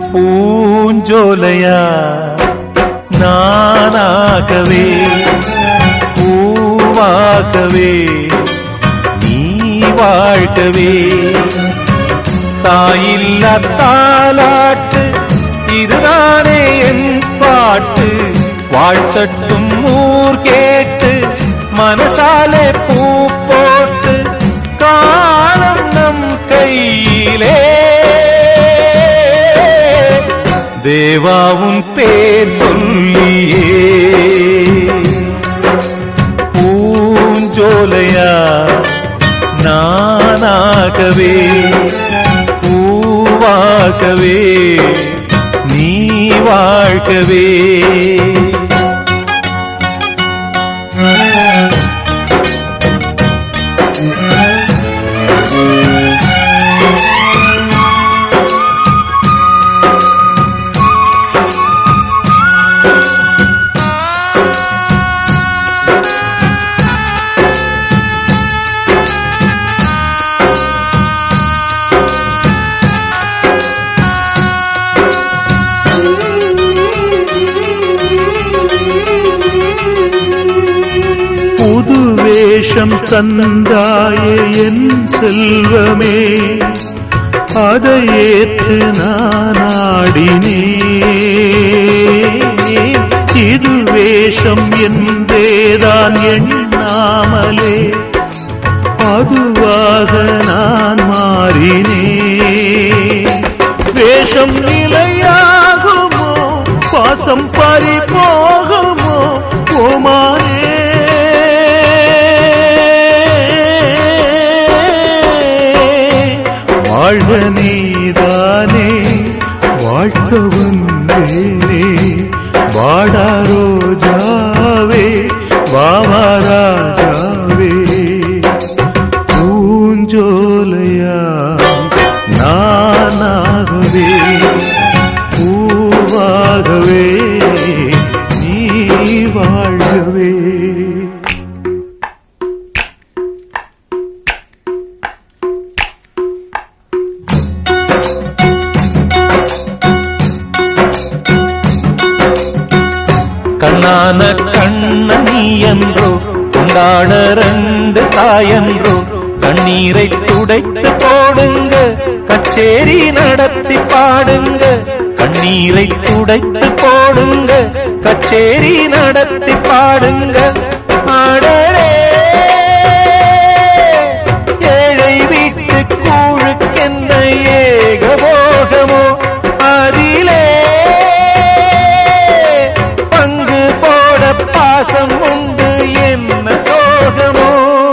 பூஞ்சோலையா நானாகவே பூவாகவே நீ வாழ்கவே தாயில்ல தாலாட்டு இதுதானே என் பாட்டு வாழ்த்தட்டும் ஊர் கேட்டு மனசாலே பூ போட்டு காலம் நம் கையிலே தேவாவும் பேர் சொல்லியே பூஞ்சோலையா நானாகவே பூவாகவே நீ வாழ்கவே புது வேஷம் தந்தாயே என் செல்வமே அதை ஏற்று நான் ஆடினே இது வேஷம் என்றேதான் எண்ணாமலே அதுவாக நான் மாறினே வேஷம் நிலையாகுமோ பாசம் பறி போகுமோ ஓமானே வாழ்க நீதானே வாழ்த்த வந்தேனே வாடா ரோஜாவே வாவா ராஜாவே பூஞ்சோலையா நானாகவே பூவாகவே நீ வாழ்கவே கண்ணான கண்ண நீ என்றோ கொண்டாட ரெண்டு தாயன்றோ கண்ணீரை துடைத்து போடுங்க கச்சேரி நடத்தி பாடுங்க கண்ணீரை துடைத்து போடுங்க கச்சேரி நடத்தி பாடுங்க ஆடலே ஏழை வீட்டு கூழுக்கென்ன ஏகபோகமோ அதிலே பங்கு போட பாசம் உண்டு என்ன சோகமோ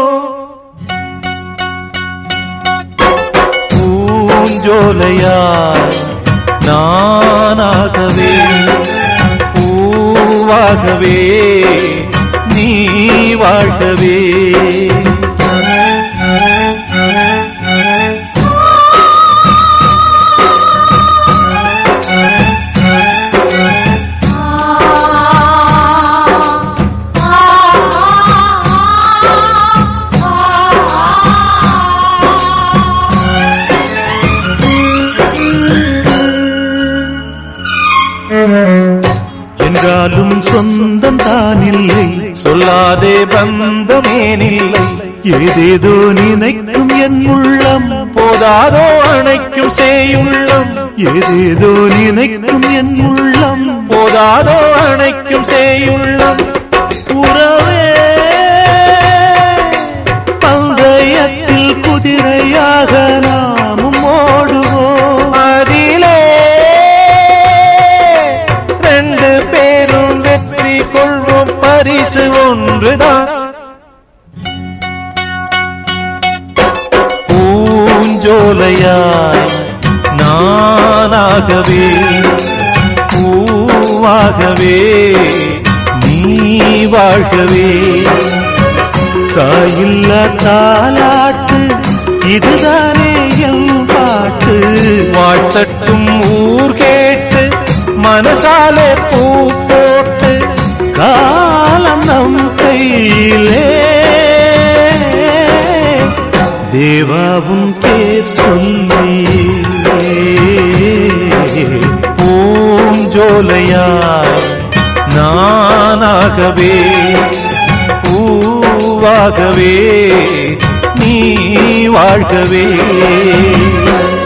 பூஞ்சோலையாய் நானாகவே பூவாகவே நீ வாழ்கவே என்றாலும் சொந்தம் தானில்லை சொல்லாதே பந்தமேனில்லை ஏதேதோ நினைக்கும் என் உள்ளம் போதாதோ அணைக்கும் சேயுள்ளம் ஏதேதோ நினைக்கும் என் உள்ளம் போதாதோ அணைக்கும் சேயுள்ளம் உறவே பந்தயத்தில் குதிரையாக நாமும் ஓடுவோம் அதிலே ரெண்டு பேரும் வெற்றி கொள்வோம் பரிசு ஒன்றுதான் பூஞ்சோலையாய் நானாகவே பூவாகவே நீ வாழ்கவே தாயில்ல தாலாட்டு இதுதானே என் பாட்டு வாழ்த்தட்டும் ஊர் கேட்டு மனசாலே பூ போட்டு காலம் நம் கையிலே தேவாவும் பேர் சொல்லி சோலையாய் நானாகவே பூவாகவே நீ வாழ்கவே